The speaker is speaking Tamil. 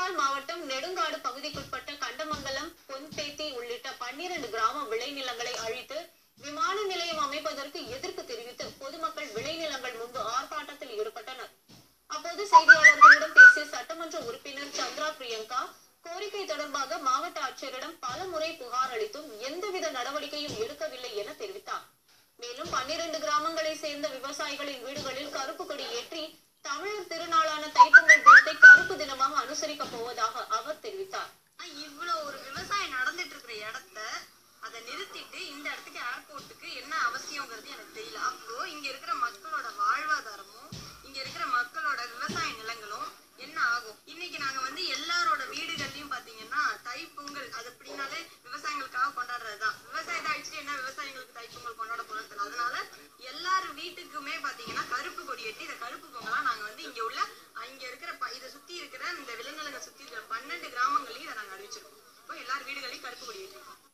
திண்டுக்கல் மாவட்டம் நெடுங்காடு பகுதிக்குட்பட்ட கண்டமங்கலம் பொன்பேத்தி உள்ளிட்ட பன்னிரண்டு கிராம விளைநிலங்களை அழித்து விமான நிலையம் அமைப்பதற்கு எதிர்ப்பு தெரிவித்து பொதுமக்கள் விளைநிலங்கள் முன்பு ஆர்ப்பாட்டத்தில் ஈடுபட்டனர் அப்போது செய்தியாளர்களிடம் பேசிய சட்டமன்ற உறுப்பினர் சந்திரா பிரியங்கா கோரிக்கை தொடர்பாக மாவட்ட ஆட்சியரிடம் பல முறை புகார் அளித்தும் எந்தவித நடவடிக்கையும் எடுக்கவில்லை என தெரிவித்தார் மேலும் பன்னிரண்டு கிராமங்களை சேர்ந்த விவசாயிகளின் வீடுகளில் கருப்பு கொடி ஏற்றி தமிழர் திருநாளான தைப்பொங்கல் தினத்தை கருப்பு தினமாக அனுசரிக்க போவதாக அவர் தெரிவித்தார் ஆனா இவ்வளவு ஒரு விவசாயம் நடந்துட்டு இருக்கிற இடத்த அதை நிறுத்திட்டு இந்த இடத்துக்கு ஏர்போர்ட்டுக்கு என்ன அவசியங்கிறது எனக்கு தெரியல அப்போ இங்க இருக்கிற மக்களோட வாழ்வாதாரமும் இங்க இருக்கிற மக்களோட விவசாய நிலங்களும் என்ன ஆகும் இன்னைக்கு நாங்க வந்து எல்லாரோட வீடுகள்லயும் பாத்தீங்கன்னா தைப்பொங்கல் அது எப்படின்னாலே விவசாயிகளுக்காக கொண்டாடுறதுதான் விவசாயத்தை அழிச்சுட்டு என்ன விவசாயிகளுக்கு தைப்பொங்கல் கொண்டாட போறது தெரியல அதனால எல்லார் வீட்டுக்குமே பாத்தீங்கன்னா கருப்பு கொடி ஏற்றி இந்த கருப்பு பொங்கலா நாங்க வந்து இங்க உள்ள இங்க இருக்கிற ப- இதை சுத்தி இருக்கிற இந்த விலங்குகளை சுத்தி இருக்கிற பன்னெண்டு கிராமங்களையும் இதை நாங்க அறிவிச்சிருக்கோம் இப்போ எல்லார் வீடுகளையும் கருப்பு கொடி ஏற்றிருக்கோம்